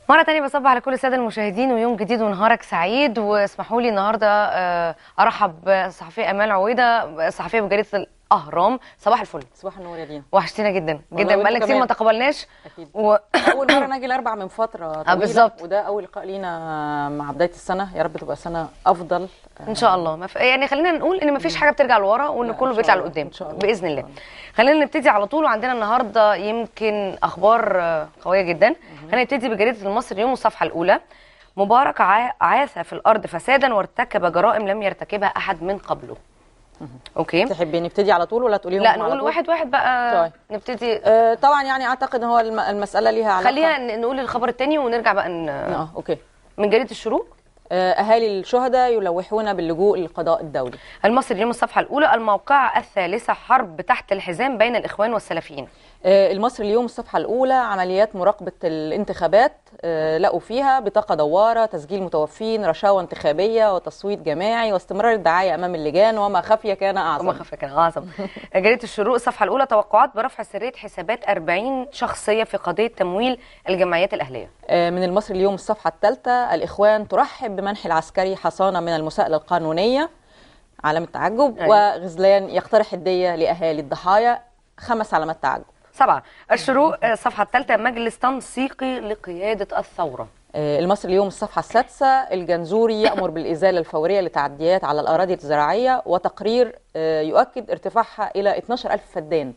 مرة تانية بصبح على كل السادة المشاهدين ويوم جديد ونهارك سعيد واسمحوا لي النهاردة آه، أرحب بالصحفية أمال عويدة صحفية بجريدة الأهرام صباح الفل صباح النور يا دينا وحشتينا جدا والله جدا وانتوا بقالنا كتير كمان. ما تقابلناش اكيد و... اول مره ناجي الاربع من فتره طويله بالظبط. وده اول لقاء لينا مع بدايه السنه يا رب تبقى سنه افضل ان شاء الله ما ف... يعني خلينا نقول ان مفيش حاجه بترجع لورا وان لا، كله إن شاء بيطلع الله، لقدام إن شاء الله، باذن إن الله شاء الله. خلينا نبتدي على طول وعندنا النهارده يمكن اخبار آه، قويه جدا خلينا نبتدي بجريده المصري اليوم الصفحه الاولى مبارك ع- عاث في الارض فسادا وارتكب جرائم لم يرتكبها احد من قبله اوكي تحبي نبتدي على طول ولا تقوليهم لا على نقول طول؟ واحد واحد بقى طيب. نبتدي آه طبعا يعني اعتقد ان هو الم- المساله ليها علاقه خلينا ن- نقول الخبر الثاني ونرجع بقى ن... اه اوكي من جريده الشروق آه اهالي الشهداء يلوحون باللجوء للقضاء الدولي المصري اليوم الصفحه الاولى الموقعه الثالثه حرب تحت الحزام بين الاخوان والسلفيين آه، المصري اليوم الصفحة الأولى عمليات مراقبة الانتخابات آه، لقوا فيها بطاقة دوارة تسجيل متوفين رشاوى انتخابية وتصويت جماعي واستمرار الدعاية أمام اللجان وما خفي كان وما أعظم خفى كان اعظم جريده الشروق الصفحه الاولى توقعات برفع سريه حسابات 40 شخصيه في قضيه تمويل الجمعيات الاهليه آه، من المصري اليوم الصفحة الثالثة الإخوان ترحب بمنح العسكري حصانة من المساءلة القانونية علامة تعجب أيوة. وغزلان يقترح الدية لأهالي الضحايا خمس علامات تعجب سبعه الشروق آه، الصفحه الثالثه مجلس تنسيقي لقياده الثوره آه، المصري اليوم الصفحة السادسة الجنزوري يأمر بالإزالة الفورية لتعديات على الأراضي الزراعية وتقرير آه، يؤكد ارتفاعها إلى 12 ألف فدان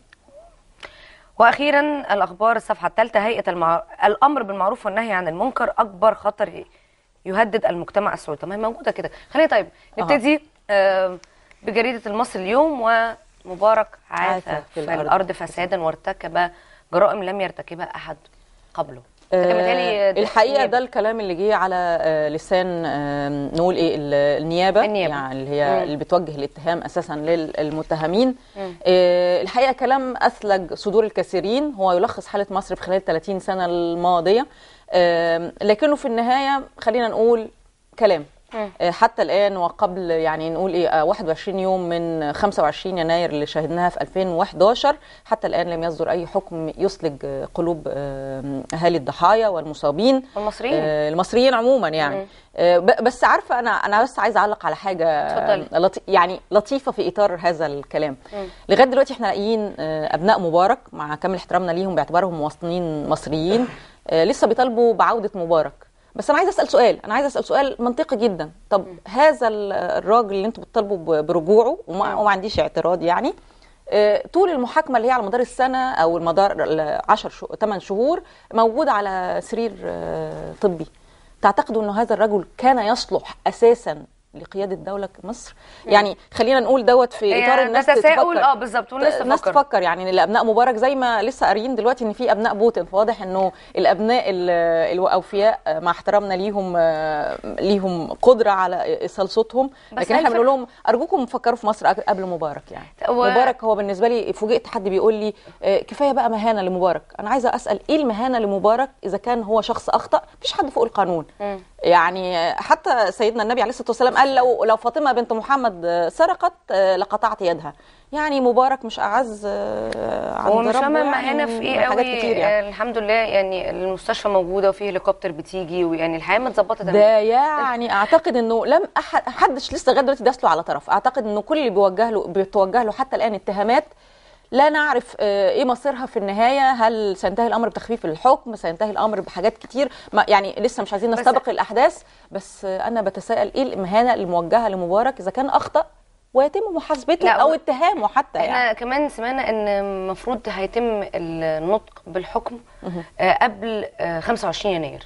واخيرا الاخبار الصفحه الثالثه هيئه المع... الامر بالمعروف والنهي عن المنكر اكبر خطر يهدد المجتمع السعودي طب ما هي موجوده كده خلينا طيب نبتدي آه بجريده المصري اليوم ومبارك عاث عاث في في الأرض. الارض فسادا وارتكب جرائم لم يرتكبها احد قبله آه، ده كان متهيألي ده- الحقيقه نيابة. ده الكلام اللي جه على آه، لسان آه، نقول ايه ال- النيابه, النيابة. يعني اللي هي مم. اللي بتوجه الاتهام اساسا للمتهمين مم. آه، الحقيقه كلام اثلج صدور الكثيرين هو يلخص حاله مصر في خلال 30 سنه الماضيه آه، لكنه في النهايه خلينا نقول كلام مم. آه، حتى الان وقبل يعني نقول ايه آه، 21 يوم من 25 يناير اللي شاهدناها في 2011 حتى الان لم يصدر اي حكم يسلج آه، قلوب آه، اهالي الضحايا والمصابين والمصريين آه، المصريين عموما يعني مم. آه، ب- بس عارفه انا انا بس عايزه اعلق على حاجه اتفضلي. آه، لطي يعني لطيفه في اطار هذا الكلام مم. لغايه دلوقتي احنا لاقيين آه، ابناء مبارك مع كامل احترامنا ليهم باعتبارهم مواطنين مصريين آه، لسه بيطالبوا بعوده مبارك بس انا عايزه اسال سؤال انا عايزه اسال سؤال منطقي جدا طب هذا ال- الراجل اللي انتوا بتطالبوا ب- برجوعه وما, مم. وما عنديش اعتراض يعني آه، طول المحاكمه اللي هي على مدار السنه او المدار 10 شهور 8 شهور موجود على سرير آه، طبي تعتقدوا انه هذا الرجل كان يصلح اساسا لقياده دوله مصر يعني خلينا نقول دوت في اطار يعني الناس ده تساؤل تفكر. اه بالظبط والناس الناس تفكر تفكر يعني ان الابناء مبارك زي ما لسه قاريين دلوقتي ان في ابناء بوتين فواضح انه الابناء ال- الاوفياء آه، مع احترامنا ليهم آه، ليهم قدره على ايصال صوتهم بس لكن هل احنا بنقول فك- لهم ارجوكم فكروا في مصر قبل- قبل مبارك يعني و- مبارك هو بالنسبه لي فوجئت حد بيقول لي آه، كفايه بقى مهانه لمبارك انا عايزه اسال ايه المهانه لمبارك اذا كان هو شخص اخطا مفيش حد فوق القانون مم. يعني حتى سيدنا النبي عليه الصلاه والسلام قال لو لو فاطمه بنت محمد سرقت لقطعت يدها يعني مبارك مش اعز عند هو مش ربه فاهمه يعني هنا من في ايه حاجات قوي كتير يعني آه، الحمد لله يعني المستشفى موجوده وفي هليكوبتر بتيجي ويعني الحياه متظبطه تمام ده يعني اعتقد انه لم احد حدش لسه لغايه دلوقتي داس له على طرف اعتقد انه كل اللي بيوجه له بيتوجه له حتى الان اتهامات لا نعرف آه، ايه مصيرها في النهايه هل سينتهي الامر بتخفيف الحكم سينتهي الامر بحاجات كتير ما يعني لسه مش عايزين بس- نستبق الاحداث بس آه، انا بتساءل ايه المهانه الموجهه لمبارك اذا كان اخطا ويتم محاسبته لا، او و- اتهامه حتى يعني احنا كمان سمعنا ان المفروض هيتم النطق بالحكم آه، قبل آه، 25 يناير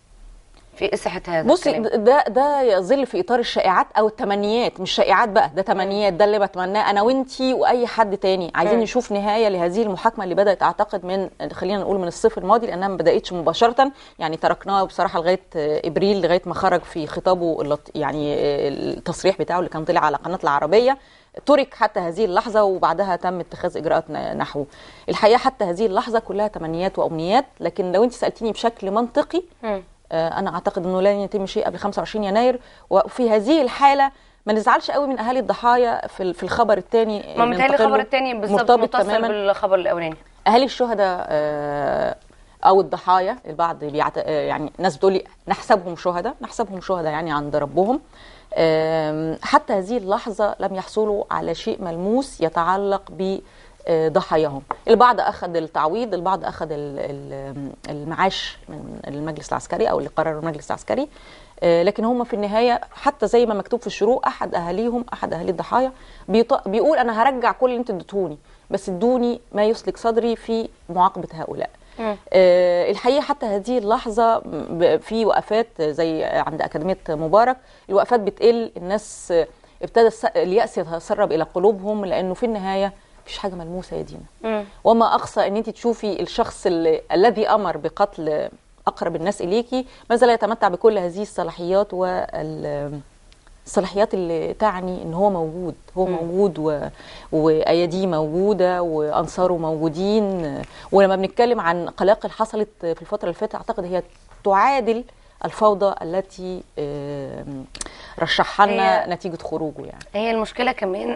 في ايه صحه هذا بصي الكلام؟ ده ده يظل في اطار الشائعات او التمنيات مش شائعات بقى ده تمنيات ده اللي بتمناه انا وانتي واي حد تاني عايزين مم. نشوف نهايه لهذه المحاكمه اللي بدات اعتقد من خلينا نقول من الصيف الماضي لانها ما بداتش مباشره يعني تركناها بصراحه لغايه ابريل لغايه ما خرج في خطابه اللط- يعني التصريح بتاعه اللي كان طلع على قناه العربيه ترك حتى هذه اللحظه وبعدها تم اتخاذ اجراءات ن- نحوه الحقيقه حتى هذه اللحظه كلها تمنيات وامنيات لكن لو انت سالتيني بشكل منطقي مم. آه، انا اعتقد انه لن يتم شيء قبل 25 يناير وفي هذه الحاله ما نزعلش قوي من اهالي الضحايا في ال- في الخبر الثاني ما متهيألي الخبر الثاني بالظبط مرتبط متصل تماما بالخبر الاولاني اهالي الشهداء آه، او الضحايا البعض بيعت... آه، يعني ناس بتقول لي نحسبهم شهداء نحسبهم شهداء يعني عند ربهم آم، حتى هذه اللحظه لم يحصلوا على شيء ملموس يتعلق ب آه، ضحاياهم البعض اخذ التعويض البعض اخذ ال- ال- المعاش من المجلس العسكري او اللي قرره المجلس العسكري آه، لكن هم في النهايه حتى زي ما مكتوب في الشروق احد اهاليهم احد اهالي الضحايا بيط- بيقول انا هرجع كل اللي انتوا اديتوني بس ادوني ما يسلك صدري في معاقبه هؤلاء مم. آه، الحقيقه حتى هذه اللحظه ب- في وقفات زي عند اكاديميه مبارك الوقفات بتقل الناس آه، ابتدى الس- الياس يتسرب الى قلوبهم لانه في النهايه مفيش حاجه ملموسه يا دينا مم. وما اقصى ان انت تشوفي الشخص اللي الذي امر بقتل اقرب الناس اليكي ما زال يتمتع بكل هذه الصلاحيات وال الصلاحيات اللي تعني ان هو موجود هو مم. موجود و... واياديه موجوده وانصاره موجودين ولما بنتكلم عن قلاقل حصلت في الفتره اللي فاتت اعتقد هي تعادل الفوضى التي آم، رشحها لنا هي- نتيجه خروجه يعني هي المشكله كمان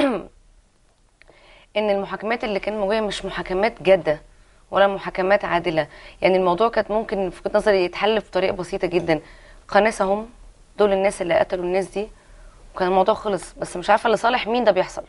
ان المحاكمات اللي كانت موجوده مش محاكمات جاده ولا محاكمات عادله يعني الموضوع كانت ممكن في وجهه نظري يتحل بطريقه بسيطه جدا قناصه هم دول الناس اللي قتلوا الناس دي وكان الموضوع خلص بس مش عارفه لصالح مين ده بيحصل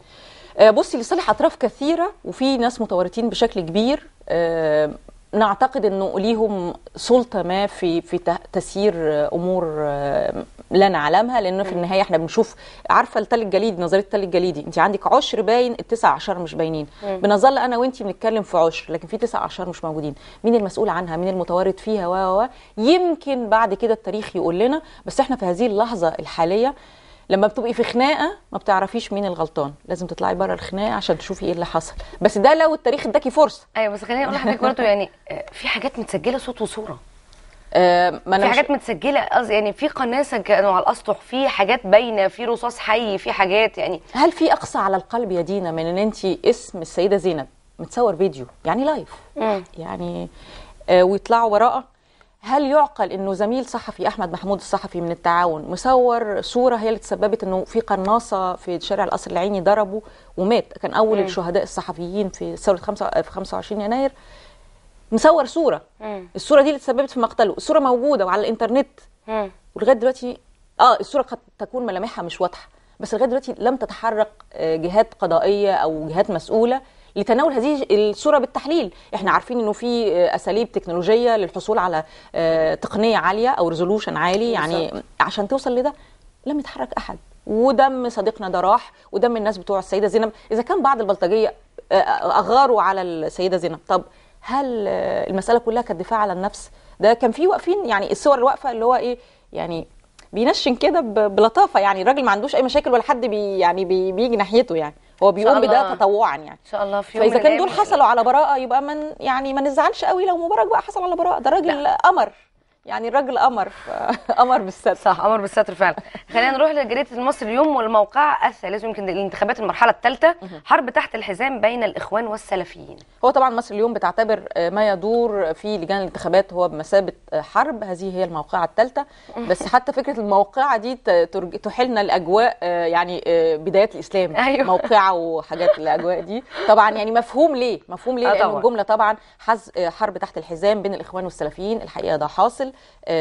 آه، بصي لصالح اطراف كثيره وفي ناس متورطين بشكل كبير آه، نعتقد انه ليهم سلطه ما في في ت- تسيير آه، امور آه، لا نعلمها لانه في النهايه احنا بنشوف عارفه التل الجليدي نظريه التل الجليدي انت عندك عشر باين التسع عشر مش باينين بنظل انا وانت بنتكلم في عشر لكن في تسع عشر مش موجودين مين المسؤول عنها مين المتورط فيها و و و. يمكن بعد كده التاريخ يقول لنا بس احنا في هذه اللحظه الحاليه لما بتبقي في خناقه ما بتعرفيش مين الغلطان لازم تطلعي بره الخناقه عشان تشوفي ايه اللي حصل بس ده لو التاريخ اداكي فرصه ايوه بس خليني اقول لحضرتك برضه يعني آه، في حاجات متسجله صوت وصوره آه ما في انا مش حاجات متسجله قصدي يعني في قناصه كانوا على الاسطح في حاجات باينه في رصاص حي في حاجات يعني هل في اقصى على القلب يا دينا من ان انت اسم السيده زينب متصور فيديو يعني لايف مم. يعني آه ويطلعوا وراءه هل يعقل انه زميل صحفي احمد محمود الصحفي من التعاون مصور صوره هي اللي تسببت انه في قناصه في شارع القصر العيني ضربه ومات كان اول مم. الشهداء الصحفيين في ثوره خمسة في 25 يناير مصور صوره مم. الصوره دي اللي تسببت في مقتله الصوره موجوده وعلى الانترنت مم. ولغايه دلوقتي اه الصوره قد تكون ملامحها مش واضحه بس لغايه دلوقتي لم تتحرك آه، جهات قضائيه او جهات مسؤوله لتناول هذه الصوره بالتحليل احنا عارفين انه في آه، اساليب تكنولوجيه للحصول على آه، تقنيه عاليه او ريزولوشن عالي يعني بالظبط. عشان توصل لده لم يتحرك احد ودم صديقنا ده راح ودم الناس بتوع السيده زينب اذا كان بعض البلطجيه آه، اغاروا على السيده زينب طب هل آه، المساله كلها كانت دفاع عن النفس ده كان في واقفين يعني الصور الواقفه اللي هو ايه يعني بينشن كده ب- بلطافه يعني الراجل ما عندوش اي مشاكل ولا حد بي يعني بي بيجي ناحيته يعني هو بيقوم بده الله. تطوعا يعني ان شاء الله في يوم فاذا من كان دول الأيام- حصلوا على براءه يبقى من يعني ما نزعلش قوي لو مبارك بقى حصل على براءه ده راجل قمر يعني الراجل قمر ف- قمر بالستر صح امر بالستر فعلا خلينا نروح لجريده المصري اليوم والموقع الثالث يمكن الانتخابات المرحله الثالثه حرب تحت الحزام بين الاخوان والسلفيين هو طبعا مصر اليوم بتعتبر آه، ما يدور في لجان الانتخابات هو بمثابه آه، حرب هذه هي الموقعه الثالثه بس حتى فكره الموقعه دي ت- ترج- تحيلنا الاجواء آه، يعني آه، بدايات الاسلام أيوة. موقعه وحاجات الاجواء دي طبعا يعني مفهوم ليه مفهوم ليه آه لان طبعاً. الجمله طبعا حز آه، حرب تحت الحزام بين الاخوان والسلفيين الحقيقه ده حاصل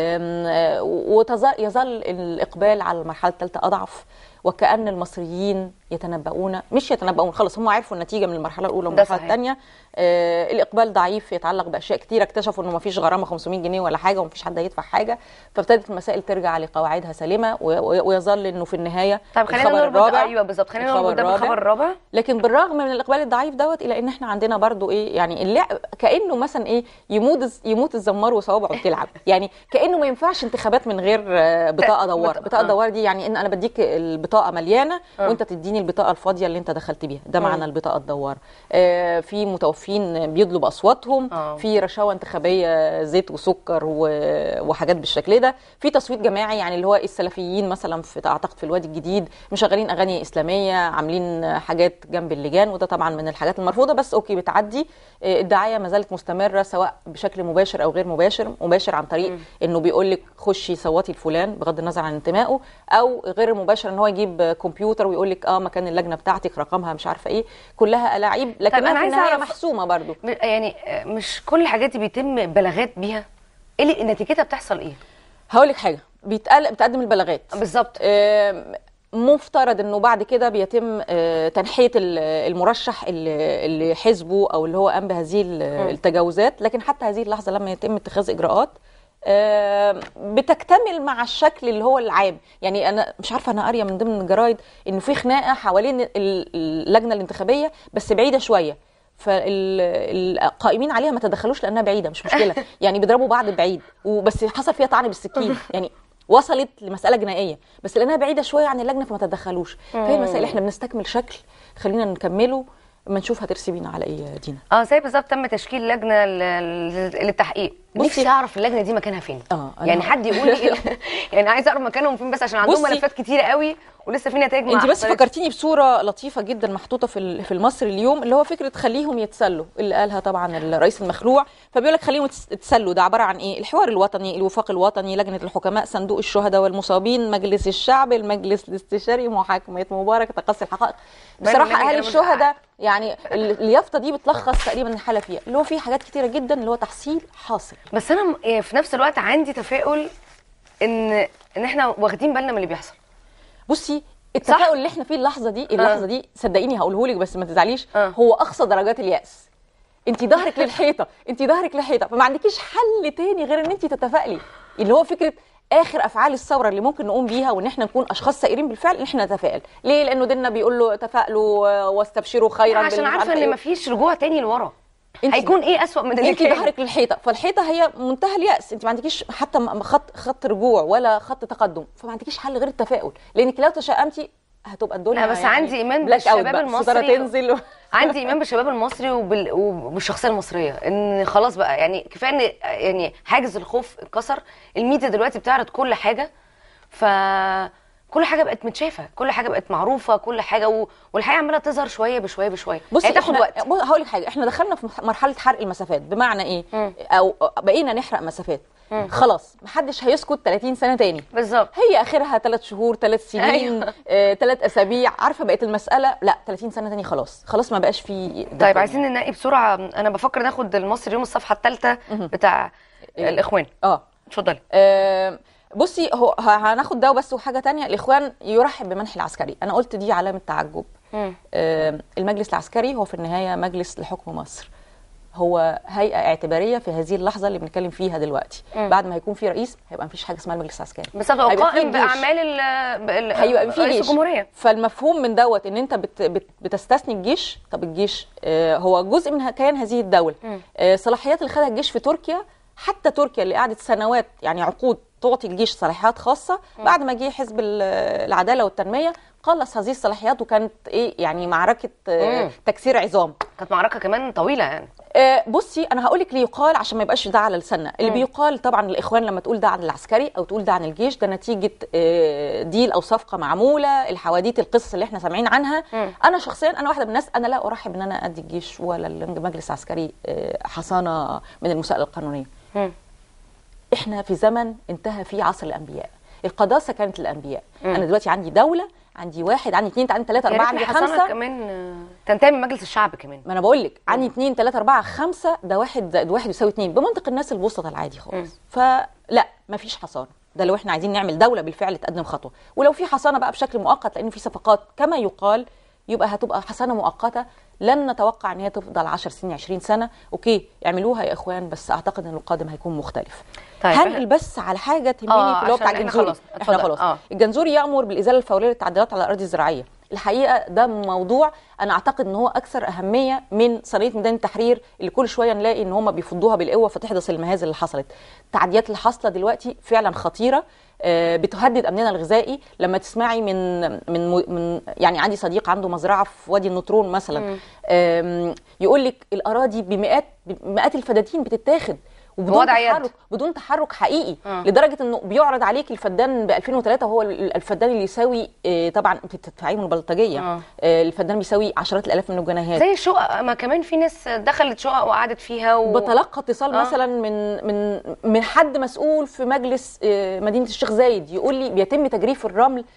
ويظل الاقبال على المرحله الثالثه اضعف وكأن المصريين يتنبؤون مش يتنبؤون خلاص هم عرفوا النتيجه من المرحله الاولى ده والمرحله صحيح. الثانيه آه الاقبال ضعيف يتعلق باشياء كتيره اكتشفوا انه ما فيش غرامه 500 جنيه ولا حاجه ومفيش حد هيدفع حاجه فابتدت المسائل ترجع لقواعدها سليمه و- و- ويظل انه في النهايه طيب خلينا الخبر نربط الرابع ايوه بالظبط خلينا الخبر نربط ده الرابع. بالخبر الرابع لكن بالرغم من الاقبال الضعيف دوت الى ان احنا عندنا برضو ايه يعني اللعب كانه مثلا ايه يموت الز- يموت الزمار وصوابعه بتلعب يعني كانه ما ينفعش انتخابات من غير آه، بطاقه دوار بط- بطاقه آه. دوار دي يعني ان انا بديك البطاقه مليانه آه. وانت تديني البطاقه الفاضيه اللي انت دخلت بيها ده مم. معنى البطاقه الدوار آه، في متوفين بيطلب اصواتهم آه. في رشاوى انتخابيه زيت وسكر و- وحاجات بالشكل ده في تصويت جماعي يعني اللي هو السلفيين مثلا في اعتقد في الوادي الجديد مشغلين اغاني اسلاميه عاملين حاجات جنب اللجان وده طبعا من الحاجات المرفوضه بس اوكي بتعدي آه، الدعايه ما زالت مستمره سواء بشكل مباشر او غير مباشر مباشر عن طريق انه بيقول لك خشي صوتي لفلان بغض النظر عن انتمائه او غير مباشر ان هو يجيب كمبيوتر ويقول لك اه ما مكان اللجنه بتاعتك رقمها مش عارفه ايه كلها الاعيب لكنها أنا في عايزة النهايه أعرف- محسومه برضو م- يعني آه، مش كل الحاجات دي بيتم بلاغات بيها ايه اللي نتيجتها بتحصل ايه هقول لك حاجه بيتقال بتقدم البلاغات بالظبط آم، مفترض انه بعد كده بيتم آه، تنحيه ال- المرشح اللي اللي حزبه او اللي هو قام بهذه ال- التجاوزات لكن حتى هذه اللحظه لما يتم اتخاذ اجراءات آم، بتكتمل مع الشكل اللي هو العام يعني انا مش عارفه انا قاريه من ضمن الجرايد انه في خناقه حوالين ال- اللجنه الانتخابيه بس بعيده شويه فالقائمين عليها ما تدخلوش لانها بعيده مش مشكله يعني بيضربوا بعض بعيد وبس حصل فيها طعن بالسكين يعني وصلت لمساله جنائيه بس لانها بعيده شويه عن اللجنه فما تدخلوش فهي المسائل احنا بنستكمل شكل خلينا نكمله اما نشوف هترسي بينا على ايه يا دينا اه زي بالظبط تم تشكيل لجنه ل- ل- للتحقيق بصي- نفسي اعرف اللجنه دي مكانها فين آه، أنا- يعني حد يقول لي إيه؟ يعني عايز اعرف مكانهم فين بس عشان عندهم بصي- ملفات كتيره قوي ولسه في نتائج ما انت بس حصلتش. فكرتيني بصوره لطيفه جدا محطوطه في ال- في المصري اليوم اللي هو فكره خليهم يتسلوا اللي قالها طبعا الرئيس المخلوع فبيقول لك خليهم يتس- يتسلوا ده عباره عن ايه الحوار الوطني الوفاق الوطني لجنه الحكماء صندوق الشهداء والمصابين مجلس الشعب المجلس الاستشاري محاكمه مبارك تقصي الحقائق بصراحه برنامج اهالي أنا مش الشهداء يعني ال- اليافطه دي بتلخص تقريبا الحاله فيها اللي هو في حاجات كتيره جدا اللي هو تحصيل حاصل بس انا م- يعني في نفس الوقت عندي تفاؤل ان ان احنا واخدين بالنا من اللي بيحصل بصي التفاؤل اللي احنا فيه اللحظه دي اللحظه آه. دي صدقيني هقوله لك بس ما تزعليش آه. هو اقصى درجات الياس انت ظهرك للحيطه انت ظهرك للحيطه فما عندكيش حل تاني غير ان انت تتفائلي اللي هو فكره اخر افعال الثوره اللي ممكن نقوم بيها وان احنا نكون اشخاص سائرين بالفعل ان احنا نتفائل ليه لانه ديننا بيقول له تفائلوا آه، واستبشروا خيرا عشان بالمش عارفه عارفة ان إيه. مفيش رجوع تاني لورا انت- هيكون ايه اسوأ من اللي انت كان ظهرك للحيطه فالحيطه هي منتهى الياس انت ما عندكيش حتى م- خط خط رجوع ولا خط تقدم فما عندكيش حل غير التفاؤل لانك لو تشائمتي هتبقى الدنيا لا، بس يعني عندي إيمان بلاك أوت بالشباب بقى، الستارة المصري. تنزل و... عندي ايمان بالشباب المصري وبال... وبالشخصيه المصريه ان خلاص بقى يعني كفايه ان يعني حاجز الخوف اتكسر الميديا دلوقتي بتعرض كل حاجه ف كل حاجه بقت متشافه كل حاجه بقت معروفه كل حاجه و... والحقيقه عماله تظهر شويه بشويه بشويه بصي هي تاخد احنا- وقت بص هقول لك حاجه احنا دخلنا في مرحله حرق المسافات بمعنى ايه مم. او بقينا نحرق مسافات خلاص محدش هيسكت 30 سنه تاني بالظبط هي اخرها ثلاث شهور ثلاث سنين أيوة. ثلاث اسابيع عارفه بقت المساله لا 30 سنه تاني خلاص خلاص ما بقاش في ده طيب تاني. عايزين ننقي بسرعه انا بفكر ناخد المصري يوم الصفحه الثالثه بتاع إيه؟ الاخوان اه اتفضلي آه، بصي هو ه- هناخد ده وبس وحاجه تانية الاخوان يرحب بمنح العسكري انا قلت دي علامه تعجب مم. آه، المجلس العسكري هو في النهايه مجلس لحكم مصر هو هيئه اعتباريه في هذه اللحظه اللي بنتكلم فيها دلوقتي مم. بعد ما هيكون في رئيس هيبقى مفيش حاجه اسمها المجلس العسكري بالظبط هو هيبقى في قائم جيش. باعمال ال... ال... هيبقى في رئيس جيش الجمهوريه فالمفهوم من دوت ان انت بت بت بتستثني الجيش طب الجيش آه هو جزء من كيان هذه الدوله مم. آه صلاحيات اللي خدها الجيش في تركيا حتى تركيا اللي قعدت سنوات يعني عقود تعطي الجيش صلاحيات خاصه بعد ما جه حزب ال- العداله والتنميه قلص هذه الصلاحيات وكانت ايه يعني معركه آه مم. تكسير عظام كانت معركه كمان طويله يعني آه، بصي انا هقول لك ليقال عشان ما يبقاش ده على لساننا اللي مم. بيقال طبعا الاخوان لما تقول ده عن العسكري او تقول ده عن الجيش ده نتيجه آه، ديل او صفقه معموله الحواديت القصص اللي احنا سامعين عنها مم. انا شخصيا انا واحده من الناس انا لا ارحب ان انا ادي الجيش ولا المجلس العسكري آه، حصانه من المساءله القانونيه مم. احنا في زمن انتهى فيه عصر الانبياء القداسه كانت للانبياء مم. انا دلوقتي عندي دوله عندي واحد عندي اثنين عندي ثلاثه يا اربعه ريت عندي الحصانه خمسه كمان آه، تنتمي من مجلس الشعب كمان ما انا بقول لك عندي اثنين ثلاثة أربعة خمسة ده واحد زائد واحد يساوي اثنين بمنطق الناس البسطة العادي مم. خالص فلا ما فيش حصانة ده لو احنا عايزين نعمل دولة بالفعل تقدم خطوة ولو في حصانة بقى بشكل مؤقت لأنه في صفقات كما يقال يبقى هتبقى حصانة مؤقتة لن نتوقع ان هي تفضل 10 سنين 20 سنة اوكي اعملوها يا اخوان بس اعتقد ان القادم هيكون مختلف طيب، هنقل بس على حاجة تهمني آه، في اللي هو عشان بتاع إحنا الجنزوري خلاص. احنا اتفضل. خلاص آه. الجنزوري يأمر بالإزالة الفورية للتعديلات على الأراضي الزراعية الحقيقة ده موضوع أنا أعتقد إن هو أكثر أهمية من صينية ميدان التحرير اللي كل شوية نلاقي إن هم بيفضوها بالقوة فتحدث المهازل اللي حصلت التعديات اللي حاصلة دلوقتي فعلا خطيرة آه، بتهدد امننا الغذائي لما تسمعي من من من يعني عندي صديق عنده مزرعه في وادي النطرون مثلا آم، يقول لك الاراضي بمئات بمئات الفدادين بتتاخد وبدون بوضع يد. تحرك بدون تحرك حقيقي آه. لدرجه انه بيعرض عليك الفدان ب 2003 وهو ال- الفدان اللي يساوي آه، طبعا بتدفعيه من البلطجيه آه. آه، الفدان بيساوي عشرات الالاف من الجنيهات زي الشقق ما كمان في ناس دخلت شقق وقعدت فيها و... بتلقى اتصال آه. مثلا من من من حد مسؤول في مجلس آه، مدينه الشيخ زايد يقول لي بيتم تجريف الرمل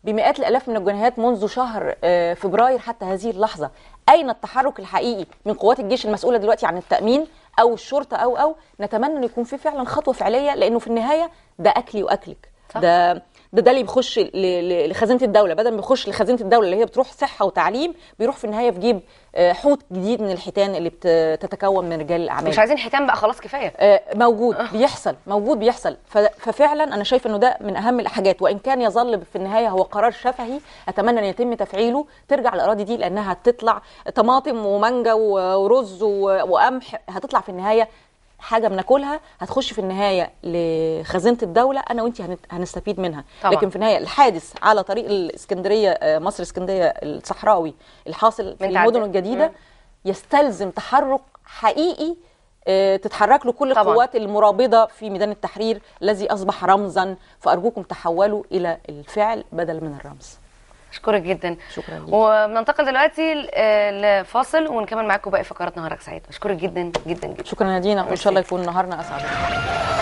بمئات الالاف من الجنيهات منذ شهر آه، فبراير حتى هذه اللحظه اين التحرك الحقيقي من قوات الجيش المسؤوله دلوقتي عن التامين او الشرطه او او نتمنى ان يكون في فعلا خطوه فعليه لانه في النهايه ده اكلي واكلك صح. ده ده ده اللي بيخش ل- ل- لخزينه الدوله بدل ما يخش لخزينه الدوله اللي هي بتروح صحه وتعليم بيروح في النهايه في جيب آه، حوت جديد من الحيتان اللي بتتكون من رجال الاعمال مش عايزين حيتان بقى خلاص كفايه آه، موجود بيحصل موجود بيحصل ف- ففعلا انا شايف انه ده من اهم الحاجات وان كان يظل في النهايه هو قرار شفهي اتمنى ان يتم تفعيله ترجع الاراضي دي لانها هتطلع طماطم ومانجا و- ورز و- وقمح هتطلع في النهايه حاجه بناكلها هتخش في النهايه لخزينه الدوله انا وانت هنت- هنستفيد منها طبعاً. لكن في النهايه الحادث على طريق الاسكندريه آه، مصر اسكندريه الصحراوي الحاصل في من المدن تعدي- الجديده مم. يستلزم تحرك حقيقي آه، تتحرك له كل طبعاً. القوات المرابطه في ميدان التحرير الذي اصبح رمزا فارجوكم تحولوا الى الفعل بدل من الرمز اشكرك جدا شكرا ليك. وبننتقل دلوقتي ل- آه، لفاصل ونكمل معاكم باقي فقرات نهارك سعيد اشكرك جدا جدا جدا شكرا يا دينا وان ميرسي. شاء الله يكون نهارنا اسعد